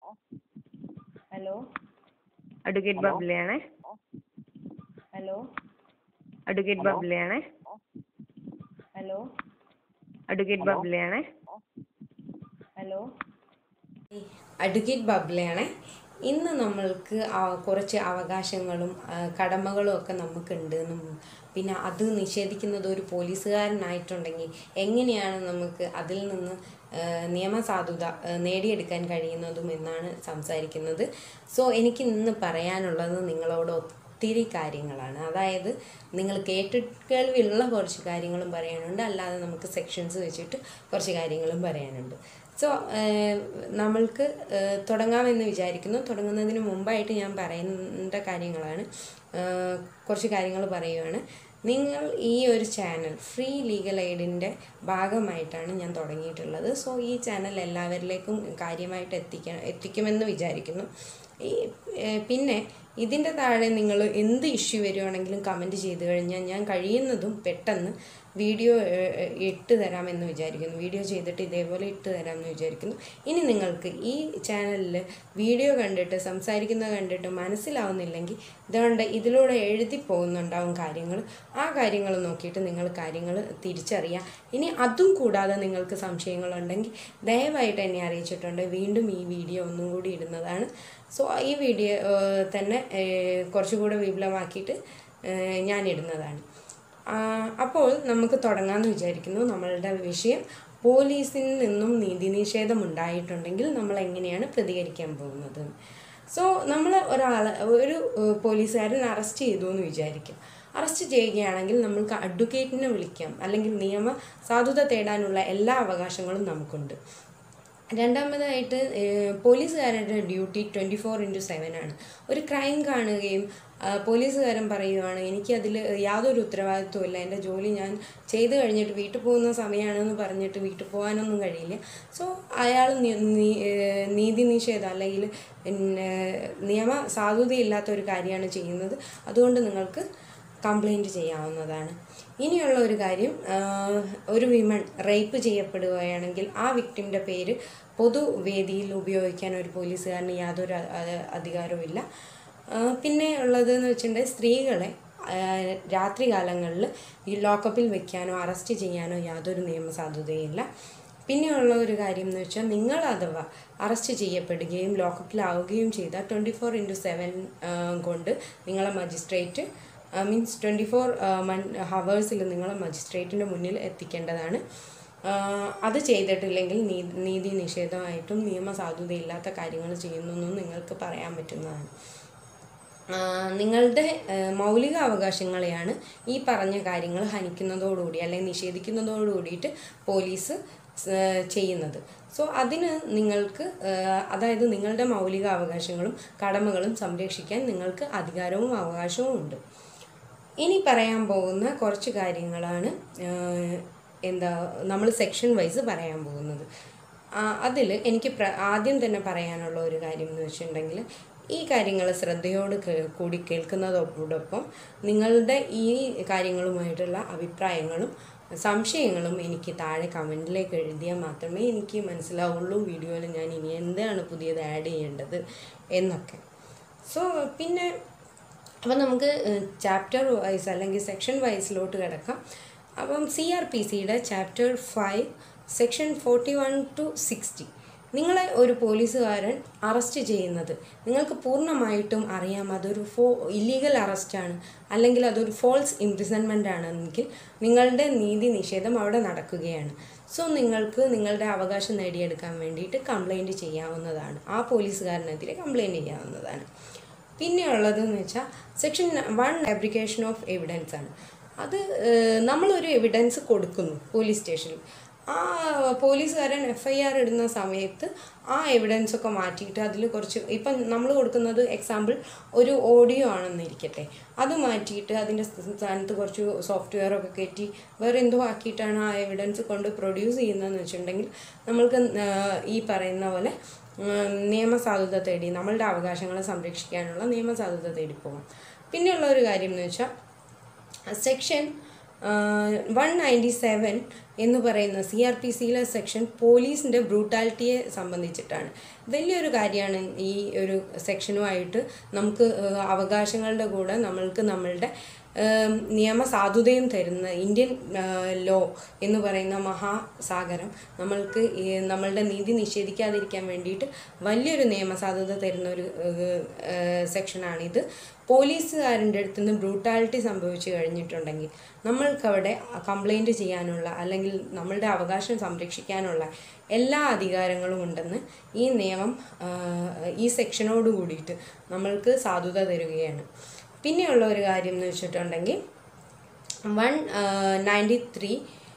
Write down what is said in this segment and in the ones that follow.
hello advocate ബബ്ലയാണേ hello advocate ബബ്ലയാണേ hello advocate ബബ്ലയാണേ ഹലോ അഡ്വക്കേറ്റ് ബബ്ലയാണ് ഇന്ന് നമ്മൾക്ക് ആ കുറച്ച് അവകാശങ്ങളും ആ, കടമകളും ഒക്കെ നമുക്കുണ്ടെന്നും പിന്നെ അത് നിഷേധിക്കുന്നത് ഒരു പോലീസുകാരനായിട്ടുണ്ടെങ്കിൽ എങ്ങനെയാണ് നമുക്ക് അതിൽ നിന്ന് ആ, നിയമസാധുത ആ, നേടിയെടുക്കാൻ കഴിയുന്നതും എന്നാണ് സംസാരിക്കുന്നത് സോ എനിക്ക് ഇന്ന് പറയാനുള്ളത് നിങ്ങളോട് ഒത്തിരി കാര്യങ്ങളാണ് അതായത് നിങ്ങൾ കേട്ടുകേൾവിയുള്ള കുറച്ച് കാര്യങ്ങളും പറയാനുണ്ട് അല്ലാതെ നമുക്ക് സെക്ഷൻസ് വെച്ചിട്ട് കുറച്ച് കാര്യങ്ങളും പറയാനുണ്ട് സോ നമ്മൾക്ക് ഏഹ്, തുടങ്ങാമെന്ന് വിചാരിക്കുന്നു തുടങ്ങുന്നതിന് മുമ്പായിട്ട് ഞാൻ പറയേണ്ട കാര്യങ്ങളാണ് ഏഹ്, കുറച്ച് കാര്യങ്ങൾ പറയുവാണ് നിങ്ങൾ ഈ ഒരു ചാനൽ ഫ്രീ ലീഗൽ എയ്ഡിൻ്റെ ഭാഗമായിട്ടാണ് ഞാൻ തുടങ്ങിയിട്ടുള്ളത് സോ ഈ ചാനൽ എല്ലാവരിലേക്കും കാര്യമായിട്ട് എത്തിക്കാൻ എത്തിക്കുമെന്ന് വിചാരിക്കുന്നു ഈ ഏഹ്, പിന്നെ ഇതിൻ്റെ താഴെ നിങ്ങൾ എന്ത് ഇഷ്യൂ വരുവാണെങ്കിലും കമൻറ്റ് ചെയ്ത് കഴിഞ്ഞാൽ ഞാൻ കഴിയുന്നതും പെട്ടെന്ന് വീഡിയോ ഏഹ്, ഇട്ട് തരാമെന്ന് വിചാരിക്കുന്നു വീഡിയോ ചെയ്തിട്ട് ഇതേപോലെ ഇട്ട് തരാമെന്ന് വിചാരിക്കുന്നു ഇനി നിങ്ങൾക്ക് ഈ ചാനലിൽ വീഡിയോ കണ്ടിട്ട് സംസാരിക്കുന്നത് കണ്ടിട്ട് മനസ്സിലാവുന്നില്ലെങ്കിൽ ഇതുകൊണ്ട് ഇതിലൂടെ എഴുതി പോകുന്നുണ്ടാവും കാര്യങ്ങൾ ആ കാര്യങ്ങൾ നോക്കിയിട്ട് നിങ്ങൾ കാര്യങ്ങൾ തിരിച്ചറിയാം ഇനി അതും കൂടാതെ നിങ്ങൾക്ക് സംശയങ്ങളുണ്ടെങ്കിൽ ദയവായിട്ട് എന്നെ അറിയിച്ചിട്ടുണ്ട് വീണ്ടും ഈ വീഡിയോ ഒന്നും കൂടി ഇടുന്നതാണ് സോ ഈ വീഡിയോ ഏഹ്, തന്നെ ഏഹ്, കുറച്ചുകൂടെ വിപുലമാക്കിയിട്ട് ഏഹ്, ഞാൻ ഇടുന്നതാണ് ആ, അപ്പോൾ നമുക്ക് തുടങ്ങാമെന്ന് വിചാരിക്കുന്നു നമ്മളുടെ വിഷയം പോലീസിൽ നിന്നും നീതി നിഷേധം ഉണ്ടായിട്ടുണ്ടെങ്കിൽ നമ്മൾ എങ്ങനെയാണ് പ്രതികരിക്കാൻ പോകുന്നത് സോ നമ്മൾ ഒരാൾ ഒരു ഏഹ്, പോലീസുകാരൻ അറസ്റ്റ് ചെയ്തു എന്ന് വിചാരിക്കും അറസ്റ്റ് ചെയ്യുകയാണെങ്കിൽ നമ്മൾക്ക് അഡ്വക്കേറ്റിനെ വിളിക്കാം അല്ലെങ്കിൽ നിയമ സാധുത തേടാനുള്ള എല്ലാ അവകാശങ്ങളും നമുക്കുണ്ട് രണ്ടാമതായിട്ട് ഏഹ്, പോലീസുകാരുടെ duty twenty four into seven ആണ് ഒരു ക്രൈം കാണുകയും ആ, പോലീസുകാരൻ പറയുവാണ് എനിക്കതിൽ യാതൊരു ഉത്തരവാദിത്വവും ഇല്ല എൻ്റെ ജോലി ഞാൻ ചെയ്തു കഴിഞ്ഞിട്ട് വീട്ടിൽ പോകുന്ന സമയമാണെന്ന് പറഞ്ഞിട്ട് വീട്ടിൽ പോകാനൊന്നും കഴിയില്ല സോ അയാൾ നി- നി- ഏഹ്, നീതി നിഷേധം അല്ലെങ്കിൽ പിന്നെ നിയമ സാധുതയില്ലാത്ത ഒരു കാര്യമാണ് ചെയ്യുന്നത് അതുകൊണ്ട് നിങ്ങൾക്ക് കംപ്ലൈൻറ്റ് ചെയ്യാവുന്നതാണ് ഇനിയുള്ള ഒരു കാര്യം ആഹ്, ഒരു വിമൺ റേപ്പ് ചെയ്യപ്പെടുകയാണെങ്കിൽ ആ വിക്ടിമിൻ്റെ പേര് പൊതുവേദിയിൽ ഉപയോഗിക്കാൻ ഒരു പോലീസുകാരന് യാതൊരു അ- അ- അധികാരവും ഇല്ല ആഹ്, പിന്നെ ഉള്ളതെന്ന് വെച്ചിട്ടുണ്ടെങ്കിൽ സ്ത്രീകളെ ആഹ്, രാത്രികാലങ്ങളിൽ ഈ ലോക്കപ്പിൽ വെക്കാനോ അറസ്റ്റ് ചെയ്യാനോ യാതൊരു നിയമസാധുതയില്ല പിന്നെയുള്ള ഒരു കാര്യം എന്ന് വെച്ചാൽ നിങ്ങൾ അഥവാ അറസ്റ്റ് ചെയ്യപ്പെടുകയും ലോക്കപ്പിലാവുകയും ചെയ്താൽ ട്വൻറ്റി ഫോർ ഇൻറ്റു സെവൻ കൊണ്ട് നിങ്ങളെ മജിസ്ട്രേറ്റ് മീൻസ് ട്വൻറ്റി ഫോർ മൺ ഹവേഴ്സിൽ നിങ്ങളെ മജിസ്ട്രേറ്റിൻ്റെ മുന്നിൽ എത്തിക്കേണ്ടതാണ് ആ, അത് ചെയ്തിട്ടില്ലെങ്കിൽ നീ- നീതി നിഷേധമായിട്ടും നിയമസാധുതയില്ലാത്ത കാര്യങ്ങൾ ചെയ്യുന്നു എന്നും നിങ്ങൾക്ക് പറയാൻ പറ്റുന്നതാണ് ആ, നിങ്ങളുടെ ആ, മൗലിക അവകാശങ്ങളെയാണ് ഈ പറഞ്ഞ കാര്യങ്ങൾ ഹനിക്കുന്നതോടുകൂടി അല്ലെങ്കിൽ നിഷേധിക്കുന്നതോടുകൂടിയിട്ട് പോലീസ് സ് ചെയ്യുന്നത് സോ അതിന് നിങ്ങൾക്ക് ആ, അതായത് നിങ്ങളുടെ മൗലിക അവകാശങ്ങളും കടമകളും സംരക്ഷിക്കാൻ നിങ്ങൾക്ക് അധികാരവും അവകാശവും ഉണ്ട് ഇനി പറയാൻ പോകുന്ന കുറച്ച് കാര്യങ്ങളാണ് ആഹ്, എന്താ നമ്മൾ സെക്ഷൻ വൈസ് പറയാൻ പോകുന്നത് അതിൽ എനിക്ക് പ്ര ആദ്യം തന്നെ പറയാനുള്ള ഒരു കാര്യം എന്ന് വെച്ചിട്ടുണ്ടെങ്കിൽ ഈ കാര്യങ്ങൾ ശ്രദ്ധയോട് കേ- കൂടി കേൾക്കുന്നതോടൊപ്പം നിങ്ങളുടെ ഈ കാര്യങ്ങളുമായിട്ടുള്ള അഭിപ്രായങ്ങളും സംശയങ്ങളും എനിക്ക് താഴെ കമൻറ്റിലേക്ക് എഴുതിയാൽ മാത്രമേ എനിക്ക് മനസ്സിലാവുള്ളൂ വീഡിയോയിൽ ഞാൻ ഇനി എന്താണ് പുതിയത് ആഡ് ചെയ്യേണ്ടത് എന്നൊക്കെ സോ പിന്നെ അപ്പം നമുക്ക് ചാപ്റ്റർ വൈസ് അല്ലെങ്കിൽ സെക്ഷൻ വൈസിലോട്ട് കിടക്കാം അപ്പം സി ആർ പി സിയുടെ chapter five section forty one to sixty നിങ്ങളെ ഒരു പോലീസുകാരൻ അറസ്റ്റ് ചെയ്യുന്നത് നിങ്ങൾക്ക് പൂർണ്ണമായിട്ടും അറിയാം അതൊരു ഫോ ഇല്ലീഗൽ അറസ്റ്റാണ് അല്ലെങ്കിൽ അതൊരു ഫോൾസ് ഇംപ്രിസൺമെൻ്റ് ആണെങ്കിൽ നിങ്ങളുടെ നീതി നിഷേധം അവിടെ നടക്കുകയാണ് സോ നിങ്ങൾക്ക് നിങ്ങളുടെ അവകാശം നേടിയെടുക്കാൻ വേണ്ടിയിട്ട് കംപ്ലൈൻറ്റ് ചെയ്യാവുന്നതാണ് ആ പോലീസുകാരനെതിരെ കംപ്ലൈൻറ്റ് ചെയ്യാവുന്നതാണ് പിന്നെ ഉള്ളതെന്ന് വെച്ചാൽ section one fabrication of evidence ആണ് അത് ഏഹ്, നമ്മളൊരു എവിഡൻസ് കൊടുക്കുന്നു പോലീസ് സ്റ്റേഷനിൽ ആ പോലീസുകാരൻ എഫ് ഐ ആർ ഇടുന്ന സമയത്ത് ആ എവിഡൻസ് ഒക്കെ മാറ്റിയിട്ട് അതിൽ കുറച്ച് ഇപ്പം നമ്മൾ കൊടുക്കുന്നത് എക്സാമ്പിൾ ഒരു ഓഡിയോ ആണെന്നിരിക്കട്ടെ അത് മാറ്റിയിട്ട് അതിൻ്റെ സ്ഥാനത്ത് കുറച്ച് സോഫ്റ്റ്വെയർ ഒക്കെ കയറ്റി വേറെ എന്തോ ആക്കിയിട്ടാണ് ആ എവിഡൻസ് കൊണ്ട് പ്രൊഡ്യൂസ് ചെയ്യുന്നതെന്ന് വെച്ചിട്ടുണ്ടെങ്കിൽ നമ്മൾക്ക് ഏഹ്, ഈ പറയുന്ന പോലെ ഉം, നിയമസാധുത തേടി നമ്മളുടെ അവകാശങ്ങളെ സംരക്ഷിക്കാനുള്ള നിയമസാധുത തേടി പോകാം പിന്നെയുള്ള ഒരു കാര്യം എന്ന് വെച്ചാൽ സെക്ഷൻ വൺ നയൻറ്റി സെവൻ എന്ന് പറയുന്ന സി ആർ പി സിയിലെ സെക്ഷൻ പോലീസിൻ്റെ ബ്രൂട്ടാലിറ്റിയെ സംബന്ധിച്ചിട്ടാണ് വലിയൊരു കാര്യമാണ് ഈ ഒരു സെക്ഷനുമായിട്ട് നമുക്ക് ഏഹ്, അവകാശങ്ങളുടെ കൂടെ നമ്മൾക്ക് നമ്മളുടെ ഏം, നിയമസാധുതയും തരുന്ന ഇന്ത്യൻ ലോ എന്ന് പറയുന്ന മഹാസാഗരം നമ്മൾക്ക് ഈ നമ്മളുടെ നീതി നിഷേധിക്കാതിരിക്കാൻ വേണ്ടിയിട്ട് വലിയൊരു നിയമസാധുത തരുന്ന ഒരു സെക്ഷനാണിത് പോലീസുകാരൻ്റെ അടുത്ത് നിന്ന് ബ്രൂട്ടാലിറ്റി സംഭവിച്ചു കഴിഞ്ഞിട്ടുണ്ടെങ്കിൽ നമ്മൾക്കവിടെ കംപ്ലൈൻറ്റ് ചെയ്യാനുള്ള അല്ലെങ്കിൽ നമ്മളുടെ അവകാശം സംരക്ഷിക്കാനുള്ള എല്ലാ അധികാരങ്ങളും ഉണ്ടെന്ന് ഈ നിയമം ആ, ഈ സെക്ഷനോട് കൂടിയിട്ട് നമ്മൾക്ക് സാധുത തരികയാണ് പിന്നെയുള്ള ഒരു കാര്യം എന്ന് വെച്ചിട്ടുണ്ടെങ്കിൽ വൺ നയൻറ്റി ത്രീ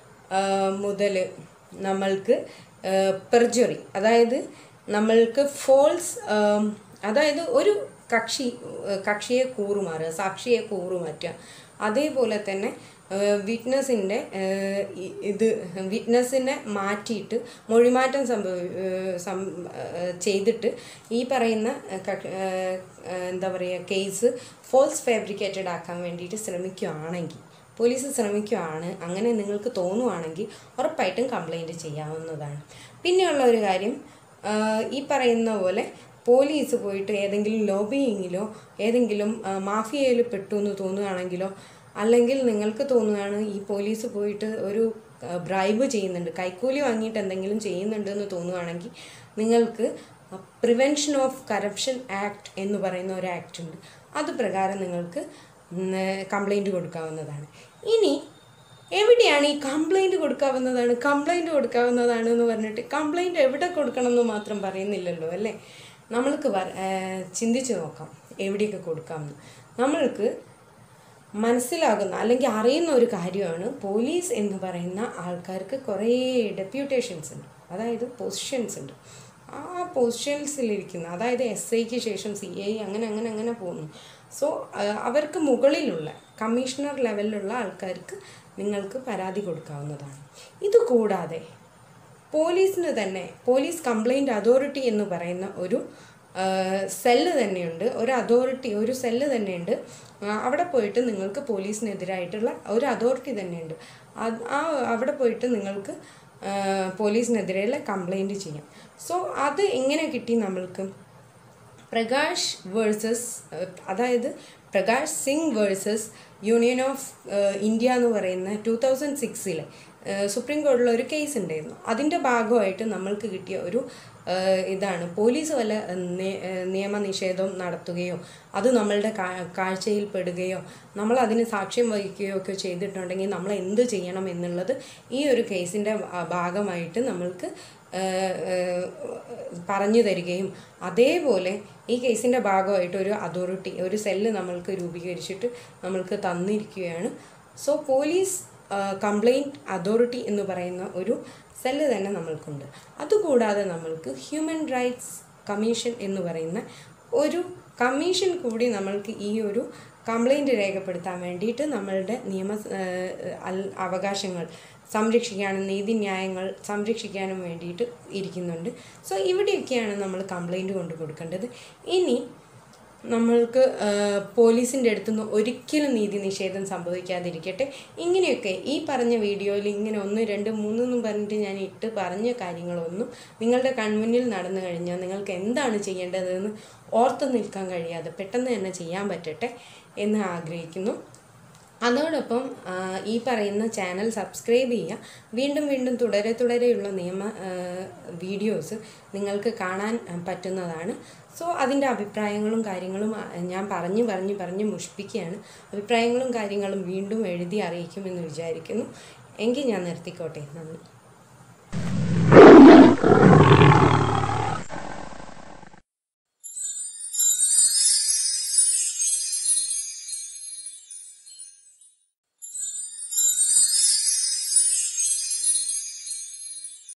മുതൽ നമ്മൾക്ക് പെർജറി അതായത് നമ്മൾക്ക് ഫോൾസ് അതായത് ഒരു കക്ഷി ആ, കക്ഷിയെ കൂറുമാറുക സാക്ഷിയെ കൂറുമാറ്റുക അതേപോലെ തന്നെ വിറ്റ്നസിൻ്റെ ഇത് വിറ്റ്നസിനെ മാറ്റിയിട്ട് മൊഴിമാറ്റം സംഭവി ഏഹ് സം- ഏഹ് ചെയ്തിട്ട് ഈ പറയുന്ന കക്ഷ- ഏഹ് ഏഹ് എന്താ പറയുക കേസ് ഫോൾസ് ഫാബ്രിക്കേറ്റഡ് ആക്കാൻ വേണ്ടിയിട്ട് ശ്രമിക്കുകയാണെങ്കിൽ പോലീസ് ശ്രമിക്കുകയാണ് അങ്ങനെ നിങ്ങൾക്ക് തോന്നുവാണെങ്കിൽ ഉറപ്പായിട്ടും കംപ്ലൈൻറ്റ് ചെയ്യാവുന്നതാണ് പിന്നെയുള്ള ഒരു കാര്യം ആഹ് ഈ പറയുന്ന പോലെ പോലീസ് പോയിട്ട് ഏതെങ്കിലും ലോബിയിങ്ങിലോ ഏതെങ്കിലും മാഫിയയിൽ പെട്ടു എന്ന് തോന്നുകയാണെങ്കിലോ അല്ലെങ്കിൽ നിങ്ങൾക്ക് തോന്നുകയാണ് ഈ പോലീസ് പോയിട്ട് ഒരു ബ്രൈബ് ചെയ്യുന്നുണ്ട് കൈക്കൂലി വാങ്ങിയിട്ട് എന്തെങ്കിലും ചെയ്യുന്നുണ്ട് എന്ന് തോന്നുകയാണെങ്കിൽ നിങ്ങൾക്ക് പ്രിവെൻഷൻ ഓഫ് കറപ്ഷൻ ആക്ട് എന്ന് പറയുന്ന ഒരു ആക്ട് ഉണ്ട് അത് പ്രകാരം നിങ്ങൾക്ക് കംപ്ലൈൻറ്റ് കൊടുക്കാവുന്നതാണ് ഇനി എവിടെയാണ് ഈ കംപ്ലൈൻറ്റ് കൊടുക്കാവുന്നതാണ് കംപ്ലൈൻറ്റ് കൊടുക്കാവുന്നതാണ് എന്ന് പറഞ്ഞിട്ട് കംപ്ലൈൻറ്റ് എവിടെ കൊടുക്കണം എന്ന് മാത്രം പറയുന്നില്ലല്ലോ അല്ലേ നമ്മൾക്ക് വര- ഏർ ചിന്തിച്ച് നോക്കാം എവിടെയൊക്കെ കൊടുക്കാമെന്ന് നമ്മൾക്ക് മനസ്സിലാകുന്ന അല്ലെങ്കിൽ അറിയുന്ന ഒരു കാര്യമാണ് പോലീസ് എന്ന് പറയുന്ന ആൾക്കാർക്ക് കുറേ ഡെപ്യൂട്ടേഷൻസ് ഉണ്ട് അതായത് പൊസിഷൻസ് ഉണ്ട് ആ പൊസിഷൻസിലിരിക്കുന്ന അതായത് എസ് ഐക്ക് ശേഷം സി ഐ അങ്ങനെ അങ്ങനെ അങ്ങനെ പോകുന്നു സോ അവർക്ക് മുകളിലുള്ള കമ്മീഷണർ ലെവലിലുള്ള ആൾക്കാർക്ക് നിങ്ങൾക്ക് പരാതി കൊടുക്കാവുന്നതാണ് ഇത് കൂടാതെ പോലീസിന് തന്നെ പോലീസ് കംപ്ലൈൻറ്റ് അതോറിറ്റി എന്ന് പറയുന്ന ഒരു സെല്ല് തന്നെയുണ്ട് ഒരു അതോറിറ്റി ഒരു സെല്ല് തന്നെയുണ്ട് ആ, അവിടെ പോയിട്ട് നിങ്ങൾക്ക് പോലീസിനെതിരായിട്ടുള്ള ഒരു അതോറിറ്റി തന്നെയുണ്ട് അത് ആ അവിടെ പോയിട്ട് നിങ്ങൾക്ക് ആ, പോലീസിനെതിരെയുള്ള കംപ്ലൈൻറ്റ് ചെയ്യാം സോ അത് എങ്ങനെ കിട്ടി നമ്മൾക്ക് പ്രകാശ് വേഴ്സസ് അതായത് Prakash Singh versus union of India എന്ന് പറയുന്ന ടൂ തൗസൻഡ് സിക്സിലെ സുപ്രീം കോടതിയിൽ ഒരു കേസ് ഉണ്ടായിരുന്നു അതിൻ്റെ ഭാഗമായിട്ട് നമ്മൾക്ക് കിട്ടിയ ഒരു ഏഹ്, ഇതാണ് പോലീസ് വല്ല നേ- ഏഹ്, നിയമനിഷേധം നടത്തുകയോ അത് നമ്മളുടെ കാ- കാഴ്ചയിൽ പെടുകയോ നമ്മൾ അതിന് സാക്ഷ്യം വഹിക്കുകയോ ഒക്കെ ചെയ്തിട്ടുണ്ടെങ്കിൽ നമ്മൾ എന്ത് ചെയ്യണം എന്നുള്ളത് ഈ ഒരു കേസിൻ്റെ ഭാഗമായിട്ട് നമ്മൾക്ക് ഏഹ്, ഏഹ്, പറഞ്ഞു തരികയും അതേപോലെ ഈ കേസിൻ്റെ ഭാഗമായിട്ട് ഒരു അതോറിറ്റി ഒരു സെല്ല് നമ്മൾക്ക് രൂപീകരിച്ചിട്ട് നമ്മൾക്ക് തന്നിരിക്കുകയാണ് സോ പോലീസ് കംപ്ലൈൻറ്റ് അതോറിറ്റി എന്ന് പറയുന്ന ഒരു സെല്ല് തന്നെ നമ്മൾക്കുണ്ട് അതുകൂടാതെ നമ്മൾക്ക് ഹ്യൂമൻ റൈറ്റ്സ് കമ്മീഷൻ എന്ന് പറയുന്ന ഒരു കമ്മീഷൻ കൂടി നമ്മൾക്ക് ഈ ഒരു കംപ്ലൈൻറ്റ് രേഖപ്പെടുത്താൻ വേണ്ടിയിട്ട് നമ്മളുടെ നിയമ ഏഹ്, അൽ- അവകാശങ്ങൾ സംരക്ഷിക്കാനും നീതിന്യായങ്ങൾ സംരക്ഷിക്കാനും വേണ്ടിയിട്ട് ഇരിക്കുന്നുണ്ട് സോ ഇവിടെയൊക്കെയാണ് നമ്മൾ കംപ്ലൈൻറ്റ് കൊണ്ട് കൊടുക്കേണ്ടത് ഇനി നമ്മൾക്ക് പോലീസിൻ്റെ അടുത്തുനിന്ന് ഒരിക്കലും നീതി നിഷേധം സംഭവിക്കാതിരിക്കട്ടെ ഇങ്ങനെയൊക്കെ ഈ പറഞ്ഞ വീഡിയോയിൽ ഇങ്ങനെ ഒന്ന് രണ്ട് മൂന്നെന്നും പറഞ്ഞിട്ട് ഞാൻ ഇട്ട് പറഞ്ഞ കാര്യങ്ങളൊന്നും നിങ്ങളുടെ കൺമുന്നിൽ നടന്നു കഴിഞ്ഞാൽ നിങ്ങൾക്ക് എന്താണ് ചെയ്യേണ്ടതെന്ന് ഓർത്ത് നിൽക്കാൻ കഴിയാതെ പെട്ടെന്ന് തന്നെ ചെയ്യാൻ പറ്റട്ടെ എന്ന് ആഗ്രഹിക്കുന്നു അതോടൊപ്പം ആ, ഈ പറയുന്ന ചാനൽ സബ്സ്ക്രൈബ് ചെയ്യുക വീണ്ടും വീണ്ടും തുടരെ തുടരെയുള്ള നിയമ വീഡിയോസ് നിങ്ങൾക്ക് കാണാൻ ആ, പറ്റുന്നതാണ് സോ അതിൻ്റെ അഭിപ്രായങ്ങളും കാര്യങ്ങളും ആ, ഞാൻ പറഞ്ഞു പറഞ്ഞ് പറഞ്ഞ് മുഷിപ്പിക്കുകയാണ് അഭിപ്രായങ്ങളും കാര്യങ്ങളും വീണ്ടും എഴുതി അറിയിക്കുമെന്ന് വിചാരിക്കുന്നു എങ്കിൽ ഞാൻ നിർത്തിക്കോട്ടെ നന്ദി